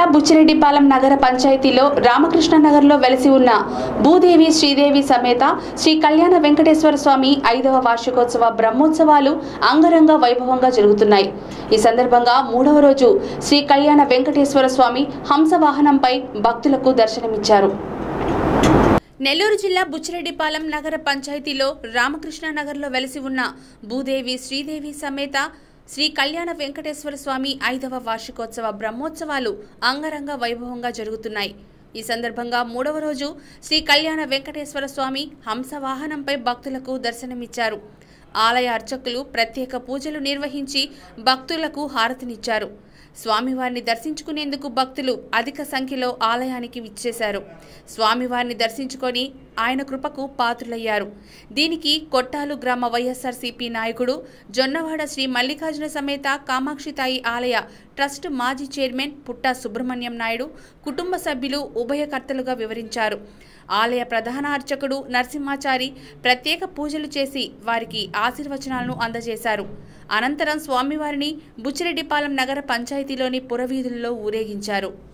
బుచ్చిరెడ్డిపాలెం నగర పంచాయతీలో రామకృష్ణ నగర్లో వెలసి ఉన్న భూదేవి శ్రీదేవి సమేత శ్రీ కళ్యాణ వెంకటేశ్వర స్వామి ఐదవ వార్షికోత్సవ బ్రహ్మోత్సవాలు అంగరంగ వైభవంగా జరుగుతున్నాయి ఈ సందర్భంగా మూడవ రోజు శ్రీ కళ్యాణ వెంకటేశ్వర స్వామి హంస వాహనంపై భక్తులకు దర్శనమిచ్చారు నెల్లూరు జిల్లా బుచ్చిరెడ్డిపాలెం నగర పంచాయతీలో రామకృష్ణ నగర్లో వెలసి ఉన్న భూదేవి శ్రీదేవి సమేత శ్రీ కళ్యాణ వెంకటేశ్వర స్వామి ఐదవ వార్షికోత్సవ బ్రహ్మోత్సవాలు అంగరంగ వైభవంగా జరుగుతున్నాయి ఈ సందర్భంగా మూడవ రోజు శ్రీ కళ్యాణ వెంకటేశ్వర స్వామి హంస వాహనంపై భక్తులకు దర్శనమిచ్చారు ఆలయ అర్చకులు ప్రత్యేక పూజలు నిర్వహించి భక్తులకు హారతినిచ్చారు స్వామివారిని దర్శించుకునేందుకు భక్తులు అధిక సంఖ్యలో ఆలయానికి విచ్చేశారు స్వామివారిని దర్శించుకొని ఆయన కృపకు పాత్రులయ్యారు దీనికి కొట్టాలు గ్రామ వైఎస్ఆర్సీపీ నాయకుడు జొన్నవాడ శ్రీ మల్లికార్జున సమేత కామాక్షితాయి ఆలయ ట్రస్ట్ మాజీ చైర్మన్ పుట్టా సుబ్రహ్మణ్యం నాయుడు కుటుంబ సభ్యులు ఉభయకర్తలుగా వివరించారు ఆలయ ప్రధాన అర్చకుడు నరసింహాచారి ప్రత్యేక పూజలు చేసి వారికి ఆశీర్వచనాలను అందజేశారు అనంతరం స్వామివారిని బుచ్చిరెడ్డిపాలెం నగర పంచాయతీలోని పురవీధుల్లో ఊరేగించారు